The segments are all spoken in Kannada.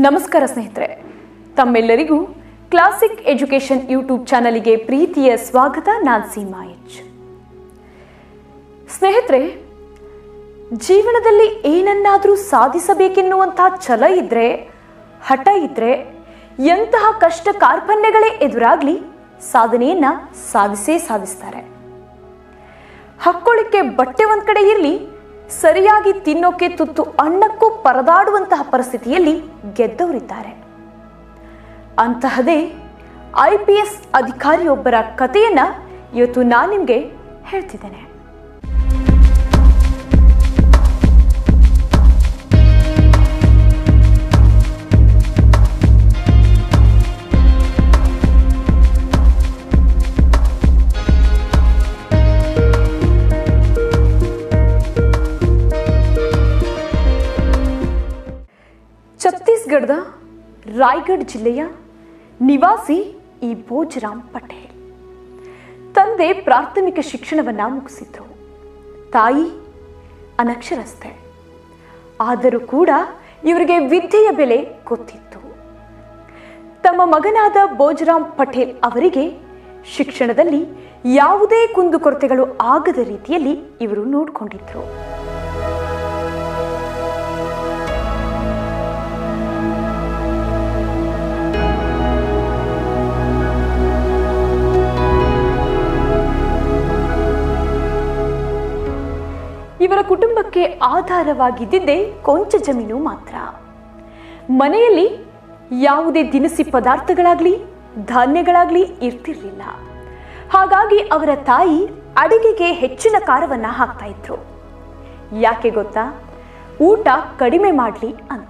ನಮಸ್ಕಾರ ಸ್ನೇಹಿತರೆ ತಮ್ಮೆಲ್ಲರಿಗೂ ಕ್ಲಾಸಿಕ್ ಎಜುಕೇಷನ್ ಯೂಟ್ಯೂಬ್ ಚಾನಲಿಗೆ ಪ್ರೀತಿಯ ಸ್ವಾಗತ ನಾನು ಸೀಮಾ ಎಚ್ ಸ್ನೇಹಿತರೆ ಜೀವನದಲ್ಲಿ ಏನನ್ನಾದರೂ ಸಾಧಿಸಬೇಕೆನ್ನುವಂತಹ ಛಲ ಇದ್ರೆ ಹಠ ಇದ್ರೆ ಎಂತಹ ಕಷ್ಟ ಕಾರ್ಪಣ್ಯಗಳೇ ಎದುರಾಗ್ಲಿ ಸಾಧನೆಯನ್ನ ಸಾಧಿಸೇ ಸಾಧಿಸ್ತಾರೆ ಹಕ್ಕೊಳ್ಳಿಕ್ಕೆ ಬಟ್ಟೆ ಒಂದ್ ಕಡೆ ಇರಲಿ ಸರಿಯಾಗಿ ತಿನ್ನೋಕೆ ತುತ್ತು ಅನ್ನಕ್ಕೂ ಪರದಾಡುವಂತಹ ಪರಿಸ್ಥಿತಿಯಲ್ಲಿ ಗೆದ್ದವರಿದ್ದಾರೆ ಅಂತಹದೇ ಐ ಪಿ ಎಸ್ ಅಧಿಕಾರಿಯೊಬ್ಬರ ಕಥೆಯನ್ನ ಇವತ್ತು ನಾನು ನಿಮಗೆ ಹೇಳ್ತಿದ್ದೇನೆ ಛತ್ತೀಸ್ಗಢದ ರಾಯ್ಗಢ್ ಜಿಲ್ಲೆಯ ನಿವಾಸಿ ಈ ಭೋಜರಾಮ್ ಪಟೇಲ್ ತಂದೆ ಪ್ರಾಥಮಿಕ ಶಿಕ್ಷಣವನ್ನ ಮುಗಿಸಿದ್ರು ತಾಯಿ ಅನಕ್ಷರಸ್ಥೆ ಆದರೂ ಕೂಡ ಇವರಿಗೆ ವಿದ್ಯೆಯ ಬೆಲೆ ಗೊತ್ತಿತ್ತು ತಮ್ಮ ಮಗನಾದ ಭೋಜರಾಮ್ ಪಟೇಲ್ ಅವರಿಗೆ ಶಿಕ್ಷಣದಲ್ಲಿ ಯಾವುದೇ ಕುಂದುಕೊರತೆಗಳು ಆಗದ ರೀತಿಯಲ್ಲಿ ಇವರು ನೋಡಿಕೊಂಡಿದ್ರು ಇವರ ಕುಟುಂಬಕ್ಕೆ ಆಧಾರವಾಗಿದ್ದಿದ್ದೇ ಕೊಂಚ ಜಮೀನು ಮಾತ್ರ ಮನೆಯಲ್ಲಿ ಯಾವುದೇ ದಿನಸಿ ಪದಾರ್ಥಗಳಾಗ್ಲಿ ಧಾನ್ಯಗಳಾಗ್ಲಿ ಇರ್ತಿರ್ಲಿಲ್ಲ ಹಾಗಾಗಿ ಅವರ ತಾಯಿ ಅಡಿಗೆಗೆ ಹೆಚ್ಚಿನ ಖಾರವನ್ನ ಹಾಕ್ತಾ ಇದ್ರು ಯಾಕೆ ಗೊತ್ತಾ ಊಟ ಕಡಿಮೆ ಮಾಡಲಿ ಅಂತ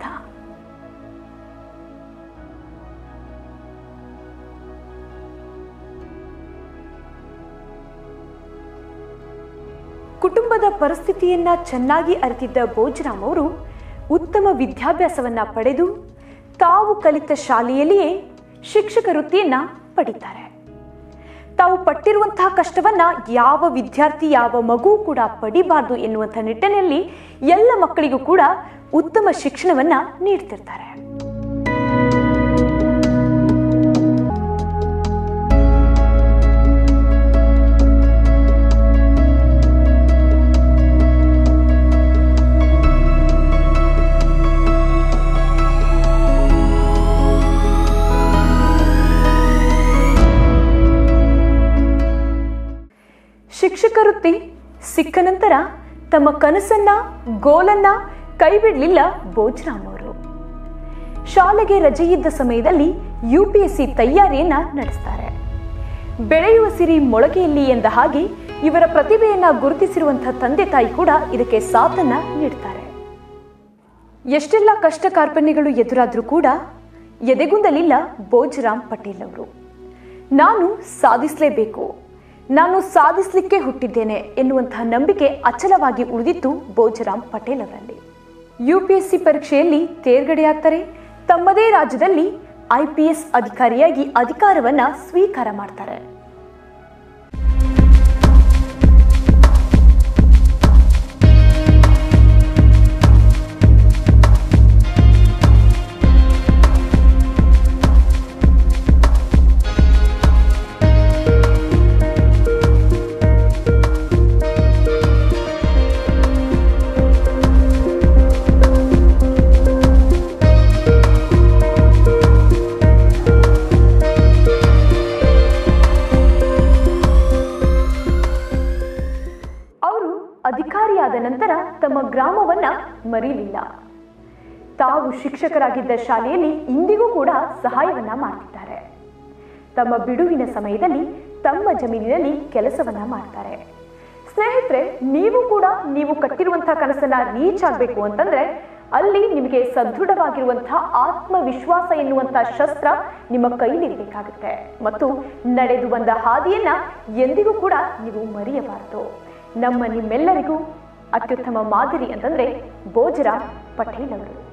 ಕುಟುಂಬದ ಪರಿಸ್ಥಿತಿಯನ್ನ ಚೆನ್ನಾಗಿ ಅರಿತಿದ್ದ ಭೋಜರಾಮ್ ಅವರು ಉತ್ತಮ ವಿದ್ಯಾಭ್ಯಾಸವನ್ನ ಪಡೆದು ತಾವು ಕಲಿತ ಶಾಲೆಯಲ್ಲಿಯೇ ಶಿಕ್ಷಕ ವೃತ್ತಿಯನ್ನ ಪಡಿತಾರೆ ತಾವು ಪಟ್ಟಿರುವಂತಹ ಕಷ್ಟವನ್ನ ಯಾವ ವಿದ್ಯಾರ್ಥಿ ಯಾವ ಮಗು ಕೂಡ ಪಡಿಬಾರ್ದು ಎನ್ನುವಂಥ ನಿಟ್ಟಿನಲ್ಲಿ ಎಲ್ಲ ಮಕ್ಕಳಿಗೂ ಕೂಡ ಉತ್ತಮ ಶಿಕ್ಷಣವನ್ನ ನೀಡ್ತಿರ್ತಾರೆ ಶಿಕ್ಷಕ ವೃತ್ತಿ ಸಿಕ್ಕ ನಂತರ ತಮ್ಮ ಕನಸನ್ನ ಗೋಲನ್ನ ಕೈ ಬಿಡಲಿಲ್ಲ ಭೋಜರಾಮ್ ಅವರು ಶಾಲೆಗೆ ರಜೆ ಇದ್ದ ಸಮಯದಲ್ಲಿ ಯು ಪಿ ಎಸ್ ಸಿ ತಯಾರಿಯನ್ನ ನಡೆಸ್ತಾರೆ ಬೆಳೆಯುವ ಸಿರಿ ಮೊಳಗೆಯಲ್ಲಿ ಎಂದ ಹಾಗೆ ಇವರ ಪ್ರತಿಭೆಯನ್ನ ಗುರುತಿಸಿರುವಂತಹ ತಂದೆ ತಾಯಿ ಕೂಡ ಇದಕ್ಕೆ ಸಾಥನ್ನ ನೀಡ್ತಾರೆ ಎಷ್ಟೆಲ್ಲ ಕಷ್ಟ ಕಾರ್ಪಣ್ಯಗಳು ಎದುರಾದ್ರೂ ಕೂಡ ಎದೆಗುಂದಲಿಲ್ಲ ಭೋಜರಾಮ್ ಪಟೇಲ್ ಅವರು ನಾನು ಸಾಧಿಸಲೇಬೇಕು ನಾನು ಸಾಧಿಸಲಿಕ್ಕೆ ಹುಟ್ಟಿದ್ದೇನೆ ಎನ್ನುವಂತಹ ನಂಬಿಕೆ ಅಚಲವಾಗಿ ಉಳಿದಿತ್ತು ಭೋಜರಾಮ್ ಪಟೇಲ್ ಅವರಲ್ಲಿ ಯು ಪಿ ಎಸ್ ಸಿ ಪರೀಕ್ಷೆಯಲ್ಲಿ ತೇರ್ಗಡೆಯಾಗ್ತಾರೆ ತಮ್ಮದೇ ರಾಜ್ಯದಲ್ಲಿ ಐ ಪಿ ಎಸ್ ಅಧಿಕಾರಿಯಾಗಿ ಅಧಿಕಾರವನ್ನ ಸ್ವೀಕಾರ ಮಾಡ್ತಾರೆ ಅವರು ಅಧಿಕಾರಿಯಾದ ನಂತರ ತಮ್ಮ ಗ್ರಾಮವನ್ನ ಮರೀಲಿಲ್ಲ ತಾವು ಶಿಕ್ಷಕರಾಗಿದ್ದ ಶಾಲೆಯಲ್ಲಿ ಇಂದಿಗೂ ಕೂಡ ಸಹಾಯವನ್ನ ಮಾಡ್ತಿದ್ದಾರೆ ತಮ್ಮ ಬಿಡುವಿನ ಸಮಯದಲ್ಲಿ ತಮ್ಮ ಜಮೀನಿನಲ್ಲಿ ಕೆಲಸವನ್ನ ಮಾಡ್ತಾರೆ ಸ್ನೇಹಿತರೆ ನೀವು ಕೂಡ ನೀವು ಕಟ್ಟಿರುವಂತಹ ಕನಸನ್ನ ರೀಚ್ ಆಗಬೇಕು ಅಂತಂದ್ರೆ ಅಲ್ಲಿ ನಿಮಗೆ ಸದೃಢವಾಗಿರುವಂತಹ ಆತ್ಮವಿಶ್ವಾಸ ಎನ್ನುವಂತಹ ಶಸ್ತ್ರ ನಿಮ್ಮ ಕೈಲಿರಬೇಕಾಗುತ್ತೆ ಮತ್ತು ನಡೆದು ಬಂದ ಹಾದಿಯನ್ನ ಎಂದಿಗೂ ಕೂಡ ನೀವು ಮರೆಯಬಾರದು ನಮ್ಮ ನಿಮ್ಮೆಲ್ಲರಿಗೂ ಅತ್ಯುತ್ತಮ ಮಾದರಿ ಅಂತಂದ್ರೆ ಭೋಜರಾಮ್ ಪಟೇಲ್ ಅವರು